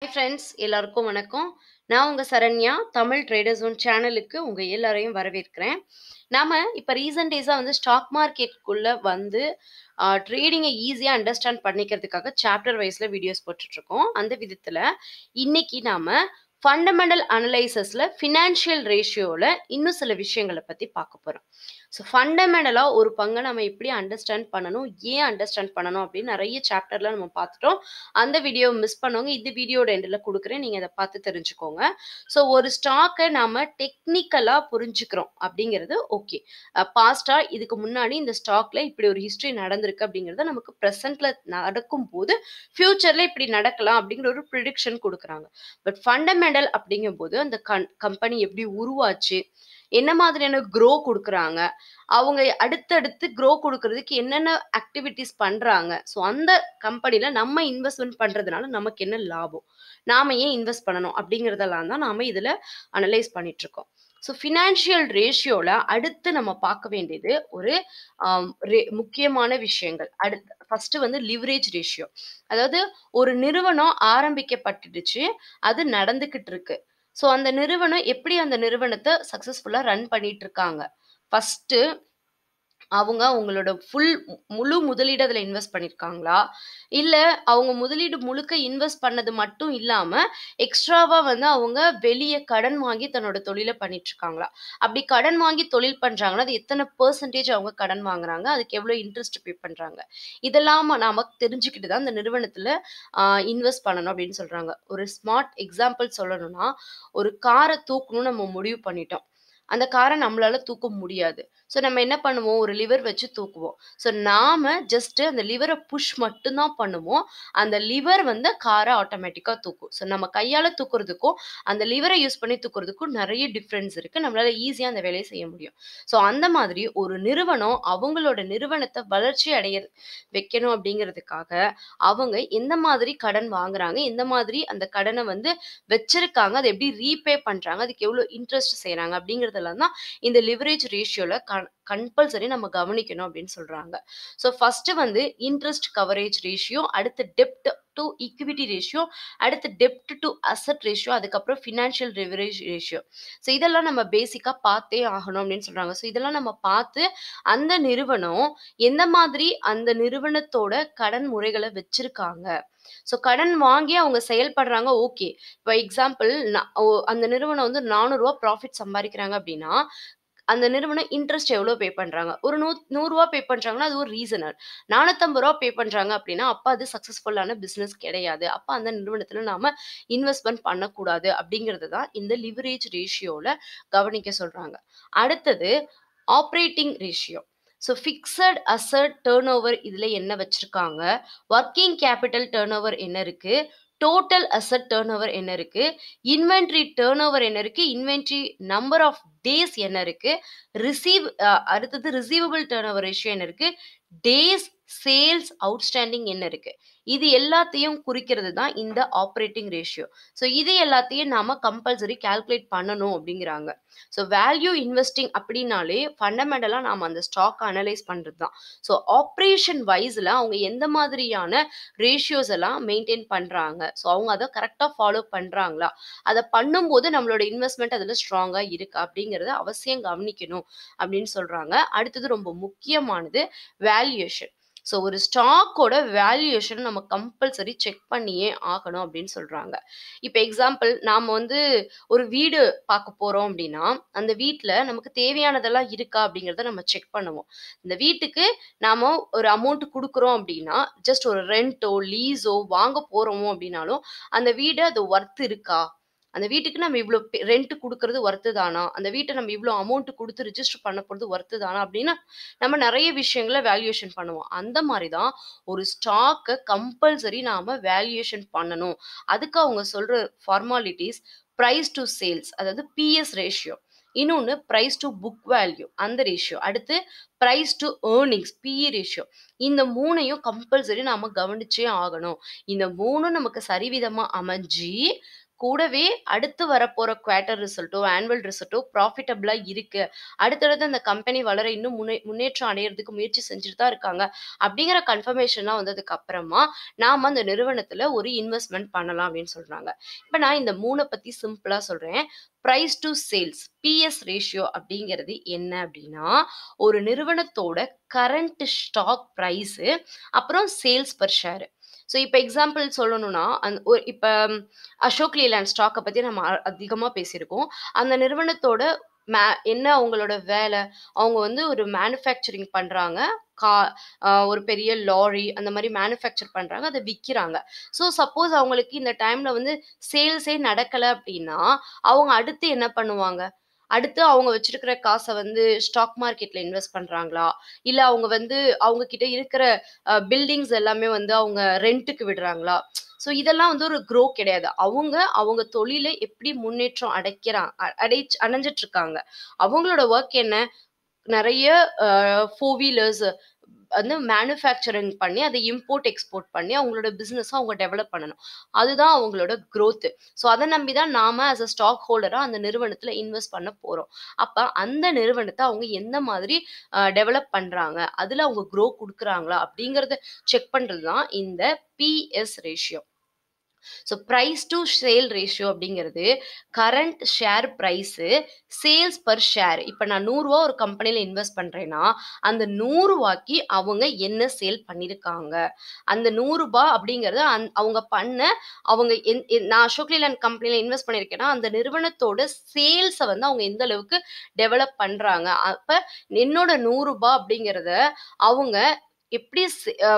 Friends எல்லாருக்கும் வணக்கம். நான் உங்க சரண்யா. தமிழ் ட்ரேடர் ஜோன் சேனலுக்கு உங்க எல்லாரையும் வரவேற்கிறேன். நாம இப்ப ரீசென்ட் டேஸா வந்து ஸ்டாக் மார்க்கெட்குள்ள வந்து அ ட்ரேடிங்க ஈஸியா அண்டர்ஸ்டாண்ட் பண்ணிக்கிறதுக்காக சாப்டர் வைஸ்ல வீடியோஸ் போட்டுட்ருக்கோம். அந்த விதத்துல இன்னைக்கு நாம ஃபண்டமெண்டல் அனலைசிஸ்ல ஃபினான்ஷியல் ரேஷியோல இன்னும் சில விஷயங்கள பத்தி பார்க்க போறோம். ஸோ ஃபண்டமெண்டலா ஒரு பங்க நம்ம எப்படி அண்டர்ஸ்டாண்ட் பண்ணணும், ஏன் அண்டர்ஸ்டாண்ட் பண்ணணும் அப்படின்னு நெறைய சாப்டர்ல நம்ம பார்த்துட்டோம். அந்த வீடியோவ மிஸ் பண்ணவங்க இந்த வீடியோட எண்டுல குடுக்குறேன். நீங்க அத பார்த்து தெரிஞ்சுக்கோங்க. ஸோ ஒரு ஸ்டாக்க நாம டெக்னிக்கலா புரிஞ்சுக்கிறோம் அப்படிங்கிறது ஓகே. அ பாஸ்ட்டா இதுக்கு முன்னாடி இந்த ஸ்டாக்ல இப்படி ஒரு ஹிஸ்டரி நடந்திருக்கு அப்படிங்கிறத நமக்கு பிரசன்ட்ல நடக்கும்போது, ஃபியூச்சர்ல இப்படி நடக்கலாம் அப்படிங்கிற ஒரு ப்ரிடிக்ஷன் குடுக்குறாங்க. பட் ஃபண்டமெண்டல் அப்படிங்கும்போது அந்த கன் கம்பெனி எப்படி உருவாச்சு, என்ன மாதிரியான க்ரோ குடுக்குறாங்க, அவங்க அடுத்தடுத்து க்ரோ குடுக்குறதுக்கு என்னென்ன ஆக்டிவிட்டீஸ் பண்றாங்க. ஸோ அந்த கம்பெனில நம்ம இன்வெஸ்ட்மென்ட் பண்றதுனால நமக்கு என்ன லாபம்? நாம ஏன் இன்வெஸ்ட் பண்ணணும்? அப்படிங்கிறதெல்லாம் தான் நாம இதுல அனலைஸ் பண்ணிட்டுருக்கோம். ஸோ ஃபினான்ஷியல் ரேஷியோல அடுத்து நம்ம பார்க்க வேண்டியது ஒரு அம் ரெ முக்கியமான விஷயங்கள். அடுத் ஃபர்ஸ்ட்டு வந்து லிவரேஜ் ரேஷியோ. அதாவது ஒரு நிறுவனம் ஆரம்பிக்கப்பட்டுடுச்சு. அது நடந்துகிட்டு இருக்கு. ஸோ அந்த நிறுவனம் எப்படி அந்த நிறுவனத்த சக்சஸ்ஃபுல்லா ரன் பண்ணிட்டுருக்காங்க. ஃபர்ஸ்ட்டு அவங்க அவங்களோட ஃபுல் முழு முதலீடு அதுல இன்வெஸ்ட் பண்ணியிருக்காங்களா? இல்ல அவங்க முதலீடு முழுக்க இன்வெஸ்ட் பண்ணது மட்டும் இல்லாம, எக்ஸ்ட்ராவா வந்து அவங்க வெளிய கடன் வாங்கி தன்னோட தொழில பண்ணிட்டுருக்காங்களா? அப்படி கடன் வாங்கி தொழில் பண்றாங்கன்னா, அது எத்தன பெர்சன்டேஜ் அவங்க கடன் வாங்குறாங்க? அதுக்கு எவ்வளோ இன்ட்ரெஸ்ட் பே பண்றாங்க? இதெல்லாம் நாம தெரிஞ்சுக்கிட்டு தான் இந்த நிறுவனத்துல அ இன்வெஸ்ட் பண்ணணும் அப்படின்னு சொல்றாங்க. ஒரு ஸ்மார்ட் எக்ஸாம்பிள் சொல்லணும்னா, ஒரு கார தூக்கணும்னு நம்ம முடிவு பண்ணிட்டோம். அந்த கார நம்மளால தூக்க முடியாது. ஸோ நம்ம என்ன பண்ணுவோம்? ஒரு லிவர் வச்சு தூக்குவோம். ஸோ நாம ஜஸ்ட் அந்த லிவர புஷ் மட்டும் தான் பண்ணுவோம். அந்த லிவர் வந்து கார ஆட்டோமேட்டிக்கா தூக்கும். ஸோ நம்ம கையால தூக்குறதுக்கும், அந்த லிவர யூஸ் பண்ணி தூக்குறதுக்கும் நெறைய டிஃபரன்ஸ் இருக்கு. நம்மளால ஈஸியா அந்த வேலைய செய்ய முடியும். ஸோ அந்த மாதிரி ஒரு நிறுவனம் அவங்களோட நிறுவனத்த வளர்ச்சி அடைய வைக்கணும் அப்படிங்கிறதுக்காக, அவங்க எந்த மாதிரி கடன் வாங்குறாங்க, எந்த மாதிரி அந்த கடன வந்து வச்சிருக்காங்க, அத எப்படி ரீபே பண்றாங்க, அதுக்கு எவ்வளோ இன்ட்ரெஸ்ட் செய்றாங்க அப்படிங்கிறதெல்லாம் தான் இந்த லிவரேஜ் ரேஷியோல க கம்பல்சரி நம்ம கவனிக்கணும் அப்படின்னு சொல்றாங்க. ஸோ ஃபர்ஸ்ட்டு வந்து இன்ட்ரெஸ்ட் கவரேஜ் ரேஷியோ, அடுத்து டெப்ட் டூ ஈக்விட்டி ரேஷியோ, அடுத்து டெப்ட் டூ அசெட் ரேஷியோ, அதுக்கப்புறம் ஃபினான்ஷியல் லிவரேஜ் ரேஷியோ. ஸோ இதெல்லாம் நம்ம பேசிக்கா பார்த்தே ஆகணும் அப்படின்னு சொல்றாங்க. ஸோ இதெல்லாம் நம்ம பார்த்து, அந்த நிறுவனம் எந்த மாதிரி அந்த நிறுவனத்தோட கடன் முறைகள வச்சிருக்காங்க. ஸோ கடன் வாங்கி அவங்க செயல்படுறாங்க ஓகே. இப்ப எக்ஸாம்பிள் ந ஒ அந்த நிறுவனம் வந்து ரூ. 400 ப்ராஃபிட் சம்பாரிக்கிறாங்க அப்படின்னா, அந்த நிறுவனம் இன்ட்ரெஸ்ட் எவ்வளோ பே பண்றாங்க? ஒரு நூ ரூ. 100 பே பண்றாங்கன்னா, அது ஒரு ரீசனல். ரூ. 450 பே பண்றாங்க அப்படின்னா, அப்ப அது சக்சஸ்ஃபுல்லான பிசினஸ் கிடையாது. அப்ப அந்த நிறுவனத்துல நாம இன்வெஸ்ட்மென்ட் பண்ணக்கூடாது அப்படிங்கிறது தான் இந்த லிவரேஜ் ரேஷியோல கவனிக்க சொல்றாங்க. அடுத்தது operating ratio. So fixed asset turnover இதுல என்ன வச்சிருக்காங்க? வொர்க்கிங் கேப்பிட்டல் டர்ன்ஓவர் என்ன இருக்கு? டோட்டல் அசெட் டர்ன்ஓவர் என்ன இருக்கு? இன்வென்டரி டர்ன்ஓவர் என்ன இருக்கு? இன்வென்டரி நம்பர் ஆஃப் டேஸ் என்ன இருக்கு? ரிசீவ் அ அடுத்தது ரிசீவபிள் டர்ன்ஓவர் ரேஷியோ என்ன இருக்கு? டேஸ் சேல்ஸ் அவுட்ஸ்டாண்டிங் என்ன இருக்கு? இது எல்லாத்தையும் குறிக்கிறது தான் இந்த ஆப்பரேட்டிங் ரேஷியோ. ஸோ இது எல்லாத்தையும் நாம கம்பல்சரி கால்குலேட் பண்ணணும் அப்படிங்கிறாங்க. ஸோ வேல்யூ இன்வெஸ்டிங் அப்படின்னாலே ஃபண்டமெண்டலா நாம அந்த ஸ்டாக்க அனலைஸ் பண்றது தான். ஸோ ஆப்பரேஷன் வைஸ்ல அவங்க எந்த மாதிரியான ரேஷியோஸ் எல்லாம் மெயின்டெயின் பண்றாங்க. ஸோ அவங்க அத கரெக்ட்டா ஃபாலோ பண்றாங்களா? அத பண்ணும்போது நம்மளோட இன்வெஸ்ட்மென்ட் அதுல ஸ்ட்ராங்கா இருக்கா? அப்படிங்கிறத அவசியம் கவனிக்கணும் அப்படின்னு சொல்றாங்க. அடுத்தது ரொம்ப முக்கியமானது வேல்யூவேஷன். ஸோ ஒரு ஸ்டாக்கோட வேல்யூவேஷன் நம்ம கம்பல்சரி செக் பண்ணியே ஆகணும் அப்படின்னு சொல்றாங்க. இப்ப எக்ஸாம்பிள் நாம வந்து ஒரு வீடு பார்க்க போறோம் அப்படின்னா, அந்த வீட்ல நமக்கு தேவையானதெல்லாம் இருக்கா? அப்படிங்கிறத நம்ம செக் பண்ணுவோம். இந்த வீட்டுக்கு நாம ஒரு அமௌண்ட் குடுக்குறோம் அப்படின்னா, ஜஸ்ட் ஒரு ரென்ட்டோ, லீஸோ வாங்க போறோமோ அப்படின்னாலும், அந்த வீடு அது வொர்த் இருக்கா? அந்த வீட்டுக்கு நம்ம இவ்ளோ பெ ரென்ட் குடுக்குறது வொர்த்து தானா? அந்த வீட்ட நம்ம இவ்ளோ அமௌண்ட் குடுத்து ரிஜிஸ்டர் பண்ண போறது வொர்த்து தானா? அப்படின்னு நம்ம நெறைய விஷயங்கள வேல்யூவேஷன் பண்ணுவோம். அந்த மாரி தான் ஒரு ஸ்டாக்க கம்பல்சரி நாம வேல்யூவேஷன் பண்ணணும். அதுக்கு அவங்க சொல்ற ஃபார்மாலிட்டீஸ் பிரைஸ் டூ சேல்ஸ் அதாவது பிஎஸ் ரேஷியோ. இன்னொன்னு பிரைஸ் டூ புக் வேல்யூ அந்த ரேஷியோ. அடுத்து price to earnings PE ratio. இந்த 3யும் கம்பல்சரி நாம கவனிச்சே ஆகணும். இந்த 3ம் நமக்கு சரிவிதமா அமைஞ்சு, கூடவே அடுத்து வரப்போற குவார்ட்டர் ரிசல்ட்டோ, ஆனுவல் ரிசல்ட்டோ ப்ராஃபிட்டபிளா இருக்கு. அடுத்தடுத்து அந்த கம்பெனி வளர இன்னும் முன்னே முன்னேற்றம் அடையறதுக்கு முயற்சி செஞ்சுட்டு தான் இருக்காங்க. அப்படிங்கிற கன்ஃபர்மேஷன்லாம் வந்ததுக்கு அப்புறமா, நாம அந்த நிறுவனத்துல ஒரு இன்வெஸ்ட்மென்ட் பண்ணலாம் அப்படின்னு சொல்றாங்க. இப்ப நான் இந்த 3 பத்தி சிம்பிளா சொல்றேன். Price to sales PS ratio அப்படிங்கிறது என்ன அப்படின்னா, ஒரு நிறுவனத்தோட கரண்ட் ஸ்டாக் பிரைஸு, அப்புறம் சேல்ஸ் பெர் ஷேர். ஸோ இப்ப எக்ஸாம்பிள் சொல்லணும்னா, அந் ஒ இப்ப அசோக் லேலேண்ட் ஸ்டாக்க பத்தி நம்ம அ அதிகமா பேசியிருக்கோம். அந்த நிறுவனத்தோட மே என்ன அவங்களோட வேலை? அவங்க வந்து ஒரு மேனுஃபேக்சரிங் பண்றாங்க. கா அ ஒரு பெரிய லாரி அந்த மாரி மேனுஃபேக்சர் பண்றாங்க. அத விக்கிறாங்க. ஸோ சப்போஸ் அவங்களுக்கு இந்த டைம்ல வந்து சேல்ஸே நடக்கல அப்படின்னா, அவங்க அடுத்து என்ன பண்ணுவாங்க? அடுத்து அவங்க வச்சிருக்கிற காச வந்து ஸ்டாக் மார்க்கெட்ல இன்வெஸ்ட் பண்றாங்களா? இல்ல அவங்க வந்து அவங்க கிட்ட இருக்கிற அ பில்டிங்ஸ் எல்லாமே வந்து அவங்க ரென்ட்‌க்கு விடுறாங்களா? ஸோ இதெல்லாம் வந்து ஒரு க்ரோ கிடையாது. அவங்க அவங்க தொழில எப்படி முன்னேற்றம் அடைக்கிறா அ அடைச் அடைஞ்சுட்டு இருக்காங்க. அவங்களோட வொர்க் என்ன? நெறைய அ 4 வீலர்ஸ் வந்து மேனுஃபேக்சரிங் பண்ணி, அத இம்போர்ட், எக்ஸ்போர்ட் பண்ணி அவங்களோட பிசினஸ அவங்க டெவலப் பண்ணணும். அதுதான் அவங்களோட குரோத். ஸோ அத நம்பி தான் நாம ஆஸ் அ ஸ்டாக் ஹோல்டரா அந்த நிறுவனத்துல இன்வெஸ்ட் பண்ண போறோம். அப்ப அந்த நிறுவனத்த அவங்க எந்த மாதிரி அ டெவலப் பண்றாங்க? அதுல அவங்க க்ரோ குடுக்குறாங்களா? அப்படிங்கிறத செக் பண்றது தான் இந்த PS ratio. So price to sale ratio அப்படிங்கிறது current share price, sales per share. இப்ப நான் ரூ. 100 ஒரு கம்பெனில இன்வெஸ்ட் பண்றேன்னா, அந்த ரூ. 100க்கு அவங்க என்ன சேல் பண்ணியிருக்காங்க? அந்த ரூ. 100 அப்படிங்கிறது அந் அவங்க பண்ண அவங்க என் என் நான் அசோக் லேலேண்ட் கம்பெனில இன்வெஸ்ட் பண்ணியிருக்கேன்னா, அந்த நிறுவனத்தோட சேல்ஸ வந்து அவங்க எந்த அளவுக்கு டெவலப் பண்றாங்க? அப்ப என்னோட ரூ. 100 அப்படிங்கிறத அவங்க எப்படி செ அ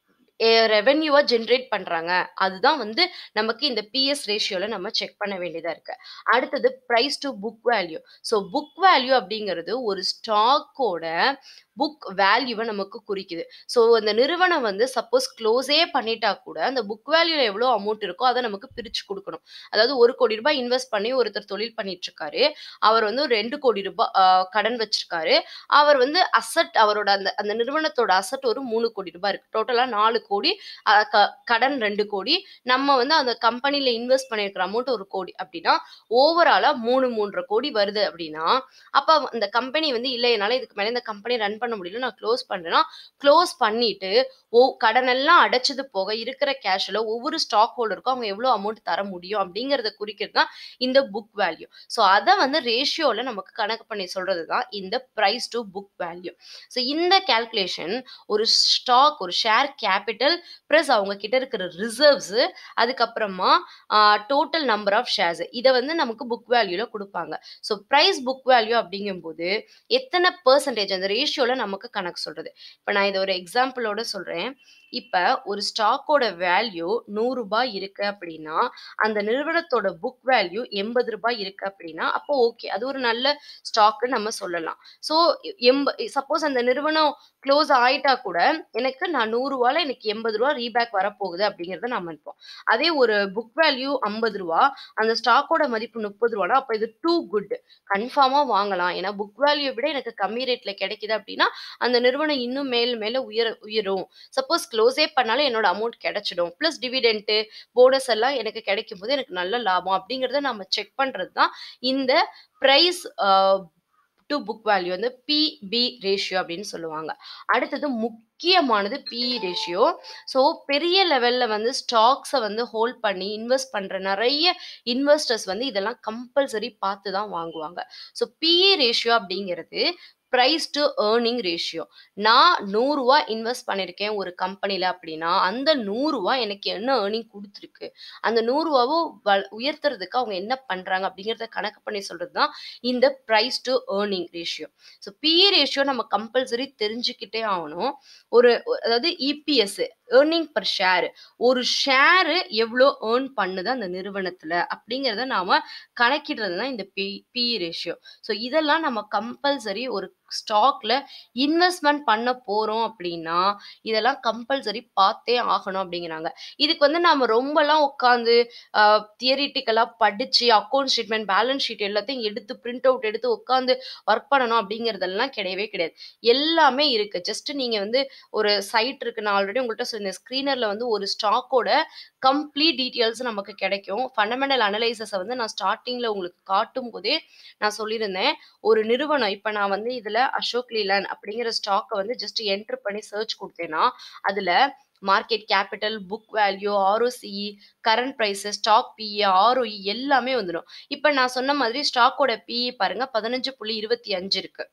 எ ரெவென்யூவா ஜெனரேட் பண்றாங்க? அதுதான் வந்து நமக்கு இந்த பிஎஸ் ரேஷியோல நம்ம செக் பண்ண வேண்டியதா இருக்கு. அடுத்தது price to book value. So book value அப்படிங்கிறது ஒரு ஸ்டாக்கோட புக் வேல்யூவ நமக்கு குறிக்குது. ஸோ அந்த நிறுவனம் வந்து சப்போஸ் க்ளோஸே பண்ணிட்டா கூட, அந்த புக் வேல்யூல எவ்வளோ அமௌண்ட் இருக்கோ, அத நமக்கு பிரிச்சு குடுக்கணும். அதாவது ரூ. 1,00,00,000 இன்வெஸ்ட் பண்ணி ஒருத்தர் தொழில் பண்ணிட்டு இருக்காரு. அவர் வந்து ரூ. 2,00,00,000 அ கடன் வச்சிருக்காரு. அவர் வந்து அசெட் அவரோட அந்த அந்த நிறுவனத்தோட அசெட் ஒரு ரூ. 3,00,00,000 இருக்கு. டோட்டலா 4,00,00,000 அ க கடன் 2,00,00,000 நம்ம வந்து அந்த கம்பெனில இன்வெஸ்ட் பண்ணியிருக்கிற அமௌண்ட் 1,00,00,000 அப்படின்னா, ஓவராலா 3, 3,50,00,000 வருது அப்படின்னா, அப்ப அந்த கம்பெனி வந்து இல்ல என்னால இதுக்கு மேல இந்த கம்பெனி ரன் பண்ண முடியல. நான் க்ளோஸ் பண்றேன்னா, க்ளோஸ் பண்ணிட்டு ஓ கடனெல்லாம் அடைச்சது போக இருக்கிற கேஷ்ல ஒவ்வொரு ஸ்டாக் ஹோல்டருக்கும் அவங்க எவ்வளோ அமௌண்ட் தர முடியும் அப்படிங்கிறத குறிக்கிறது தான் இந்த புக் வேல்யூ. ஸோ அத வந்து ரேஷியோல நமக்கு கணக்கு பண்ணி சொல்றது தான் இந்த price to book value. So இந்த கால்குலேஷன் ஒரு ஸ்டாக் ஒரு ஷேர் கேப்பிட்டல் பிளஸ் அவங்க கிட்ட இருக்கிற ரிசர்வ்ஸ் அதுக்கப்புறமா uh total number of shares இத வந்து நமக்கு புக் வேல்யூல குடுப்பாங்க. ஸோ பிரைஸ் புக் வேல்யூ அப்படிங்கும்போது எத்தன பெர்சன்டேஜ் அந்த ரேஷியோல நமக்கு கணக்கு சொல்றது. இப்ப நான் இத ஒரு எக்ஸாம்பிளோட சொல்றேன். இப்ப ஒரு ஸ்டாக்கோட வேல்யூ ரூ. 100 இருக்கு அப்படின்னா, அந்த நிறுவனத்தோட புக் வேல்யூ ரூ. 80 இருக்கு அப்படின்னா, அப்போ ஓகே. அது ஒரு நல்ல ஸ்டாக்ன்னு நம்ம சொல்லலாம். ஸோ எம்ப சப்போஸ் அந்த நிறுவனம் க்ளோஸ் ஆயிட்டா கூட, எனக்கு நான் ரூ. 100 எனக்கு ரூ. 80 ரீபேக் வரப்போகுது அப்படிங்கிறத நம்ம நெனைப்போம். அதே ஒரு புக் வேல்யூ ரூ. 50 அந்த ஸ்டாக்கோட மதிப்பு ரூ. 30 அப்ப இது டூ குட். கன்ஃபார்மா வாங்கலாம். ஏன்னா புக் வேல்யூ விட எனக்கு கம்மி ரேட்ல கிடைக்குது அப்படின்னா, அந்த நிறுவனம் இன்னும் மேல மேல உயர உயரும். சப்போஸ் க்ளோஸே பண்ணாலும் என்னோட அமௌண்ட் கிடைச்சிடும். பிளஸ் டிவிடெண்ட், போனஸ் எல்லாம் எனக்கு கிடைக்கும்போது எனக்கு நல்ல லாபம் அப்படிங்கிறத நம்ம செக் பண்றது தான் இந்த price uh to book value வந்து பிபி ரேஷியோ அப்படின்னு சொல்லுவாங்க. அடுத்தது முக்கியமானது பிஇ ரேஷியோ. ஸோ பெரிய லெவல்ல வந்து ஸ்டாக்ஸ வந்து ஹோல்ட் பண்ணி இன்வெஸ்ட் பண்ற நெறைய இன்வெஸ்டர்ஸ் வந்து இதெல்லாம் கம்பல்சரி பார்த்து தான் வாங்குவாங்க. ஸோ பிஇ ரேஷியோ அப்படிங்கிறது பிரைஸ் டூ ஏர்னிங் ரேஷியோ. நான் ரூ. 100 இன்வெஸ்ட் பண்ணியிருக்கேன் ஒரு கம்பெனில அப்படின்னா, அந்த ரூ. 100 எனக்கு என்ன ஏர்னிங் குடுத்துருக்கு? அந்த ரூ. 100வ வ உயர்த்துறதுக்கு அவங்க என்ன பண்றாங்க? அப்படிங்கிறத கணக்கு பண்ணி சொல்றது தான் இந்த price to earning ratio. So PE ratio நம்ம கம்பல்சரி தெரிஞ்சுக்கிட்டே ஆகணும். ஒரு அதாவது இபிஎஸ் ஏர்னிங் பெர் ஷேர் ஒரு ஷேர் எவ்வளோ ஏர்ன் பண்ணுது அந்த நிறுவனத்துல அப்படிங்கிறத நாம கணக்கிடுறது தான் இந்த பி பிஇ ரேஷியோ. ஸோ இதெல்லாம் நம்ம கம்பல்சரி ஒரு ஸ்டாக்ல இன்வெஸ்ட்மெண்ட் பண்ண போறோம் அப்படின்னா, இதெல்லாம் கம்பல்சரி பார்த்தே ஆகணும் அப்படிங்கிறாங்க. இதுக்கு வந்து நாம ரொம்பலாம் உட்காந்து அ தியரிட்டிக்கலா படிச்சு அக்கவுண்ட் ஸ்டேட்மெண்ட், பேலன்ஸ் ஷீட் எல்லாத்தையும் எடுத்து பிரிண்ட் அவுட் எடுத்து உட்காந்து ஒர்க் பண்ணணும் அப்படிங்கிறதெல்லாம் கிடையவே கிடையாது. எல்லாமே இருக்கு. ஜஸ்ட் நீங்க வந்து ஒரு சைட் இருக்கு. நான் ஆல்ரெடி உங்கள்ட்ட சொன்னேன். ஸ்க்ரீனர்ல வந்து ஒரு ஸ்டாக்கோட கம்ப்ளீட் டீட்டெயில்ஸ் நமக்கு கிடைக்கும். ஃபண்டமெண்டல் அனலைசிஸ வந்து நான் ஸ்டார்ட்டிங்ல உங்களுக்கு காட்டும்போதே நான் சொல்லியிருந்தேன். ஒரு நிறுவனம் இப்ப நான் வந்து இதுல அசோக் லேலண்ட் அப்படிங்கிற ஸ்டாக்க வந்து ஜஸ்ட் என்டர் பண்ணி சர்ச் குடுத்தேன்னா, அதுல market capital, book value, ROCE, current price, stock PE, ROE எல்லாமே வந்துரும். இப்ப நான் சொன்ன மாதிரி ஸ்டாக்கோட பிஇ பாருங்க 15.25 இருக்கு.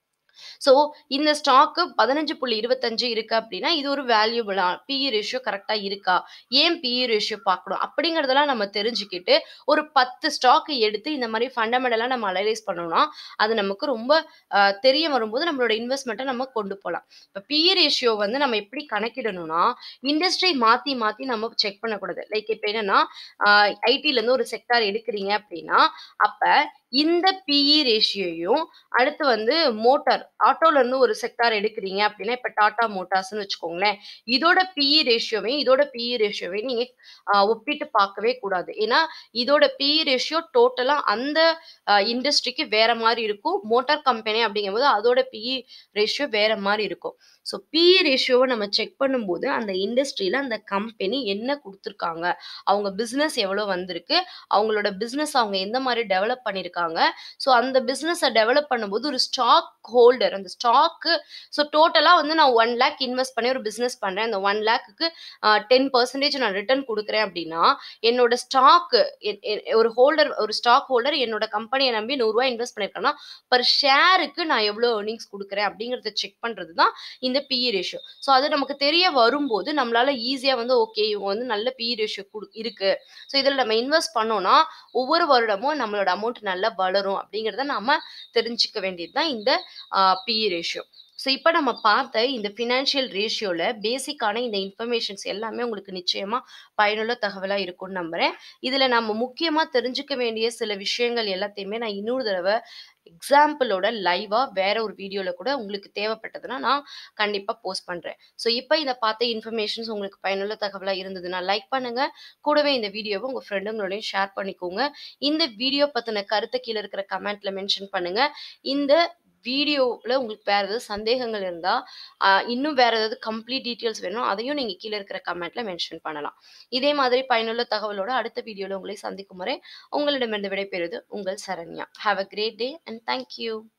ஸோ இந்த ஸ்டாக்கு 15.25 இருக்கு அப்படின்னா, இது ஒரு வேல்யூபிளா பிஇ ரேஷியோ கரெக்ட்டா இருக்கா? ஏன் பிஇ ரேஷியோ பார்க்கணும்? அப்படிங்கிறதெல்லாம் நம்ம தெரிஞ்சுக்கிட்டு, ஒரு 10 ஸ்டாக் எடுத்து இந்த மாரி ஃபண்டமெண்டலா நம்ம அனலைஸ் பண்ணோம்னா, அது நமக்கு ரொம்ப அ தெரிய வரும்போது நம்மளோட இன்வெஸ்ட்மெண்ட்ட நம்ம கொண்டு போலாம். இப்ப பிஇ ரேஷியோ வந்து நம்ம எப்படி கணக்கிடணும்னா, இண்டஸ்ட்ரி மாத்தி மாத்தி நம்ம செக் பண்ணக்கூடாது. லைக் இப்ப என்னன்னா, அ ஐடிலருந்து ஒரு செக்டார் எடுக்கிறீங்க அப்படின்னா, அப்ப இந்த பிஇ ரேஷியோயும், அடுத்து வந்து மோட்டார் ஆட்டோலருந்து ஒரு செக்டார் எடுக்கிறீங்க அப்படின்னா, இப்ப டாடா மோட்டார்ஸ்ன்னு வச்சுக்கோங்களேன். இதோட பிஇ ரேஷியோவையும், இதோட பிஇ ரேஷியோவையும் நீங்க அ ஒப்பிட்டு பார்க்கவே கூடாது. ஏன்னா, இதோட பிஇ ரேஷியோ டோட்டலா அந்த அ இண்டஸ்ட்ரிக்கு வேற மாரி இருக்கும். மோட்டார் கம்பெனி அப்படிங்கும்போது அதோட பிஇ ரேஷியோ வேற மாரி இருக்கும். ஸோ பிஇ ரேஷியோவ நம்ம செக் பண்ணும்போது, அந்த இண்டஸ்ட்ரியில அந்த கம்பெனி என்ன குடுத்துருக்காங்க? அவங்க பிசினஸ் எவ்வளோ வந்திருக்கு? அவங்களோட பிசினஸ் அவங்க எந்த மாரி டெவலப் பண்ணியிருக்காங்க? ஸோ அந்த பிசினஸ டெவலப் பண்ணும்போது ஒரு ஸ்டாக் ஹோல்டர் அந்த ஸ்டாக்கு ஸோ டோட்டலா வந்து நான் 1,00,000 இன்வெஸ்ட் பண்ணி ஒரு பிசினஸ் பண்றேன். அந்த 1,00,000க்கு அ 10% நான் ரிட்டர்ன் குடுக்குறேன் அப்படின்னா, என்னோட ஸ்டாக்கு எ எ ஒரு ஹோல்டர் ஒரு ஸ்டாக் ஹோல்டர் என்னோட கம்பெனிய நம்பி ரூ. 100 இன்வெஸ்ட் பண்ணியிருக்காங்கன்னா, பெர் ஷேருக்கு நான் எவ்வளோ எர்னிங்ஸ் குடுக்குறேன் அப்படிங்கிறத செக் பண்றது தான் இந்த பிஇ ரேஷியோ. ஸோ அது நமக்கு தெரிய வரும்போது, நம்மளால ஈஸியா வந்து ஓகே இவங்க வந்து நல்ல பிஇ ரேஷியோ குடு இருக்கு. ஸோ இதுல நம்ம இன்வெஸ்ட் பண்ணோம்னா, ஒவ்வொரு வருடமும் நம்மளோட அமௌண்ட் நல்லா வளரும் அப்படிங்கிறத நாம தெரிஞ்சுக்க வேண்டியது தான் இந்த அ பிஇ ரேஷியோ. ஸோ இப்ப நம்ம பார்த்த இந்த ஃபினான்ஷியல் ரேஷியோல பேசிக்கான இந்த இன்ஃபர்மேஷன்ஸ் எல்லாமே உங்களுக்கு நிச்சயமா பயனுள்ள தகவலா இருக்கும்னு நம்புறேன். இதுல நம்ம முக்கியமா தெரிஞ்சுக்க வேண்டிய சில விஷயங்கள் எல்லாத்தையுமே நான் இன்னொரு தடவ எக்ஸாம்பிளோட லைவா வேற ஒரு வீடியோல கூட உங்களுக்கு தேவைப்பட்டதுன்னா, நான் கண்டிப்பா போஸ்ட் பண்றேன். ஸோ இப்ப இத பார்த்த இன்ஃபர்மேஷன்ஸ் உங்களுக்கு பயனுள்ள தகவலா இருந்ததுன்னா லைக் பண்ணுங்க. கூடவே இந்த வீடியோவ உங்க ஃப்ரெண்டுங்களோடையும் ஷேர் பண்ணிக்கோங்க. இந்த வீடியோ பத்தின கருத்த கீழ இருக்கிற கமெண்ட்ல மென்ஷன் பண்ணுங்க. இந்த வீடியோல உங்களுக்கு வேற ஏதாவது சந்தேகங்கள் இருந்தா, அ இன்னும் வேற ஏதாவது கம்ப்ளீட் டீட்டெயில்ஸ் வேணும்னா, அதையும் நீங்க கீழ இருக்கிற கமெண்ட்ல மென்ஷன் பண்ணலாம். இதே மாதிரி பயனுள்ள தகவலோட அடுத்த வீடியோல உங்களை சந்திக்கும் வரை, உங்களிடமிருந்து விடைபெறுவது உங்கள் Saranya. Have a great day and thank you.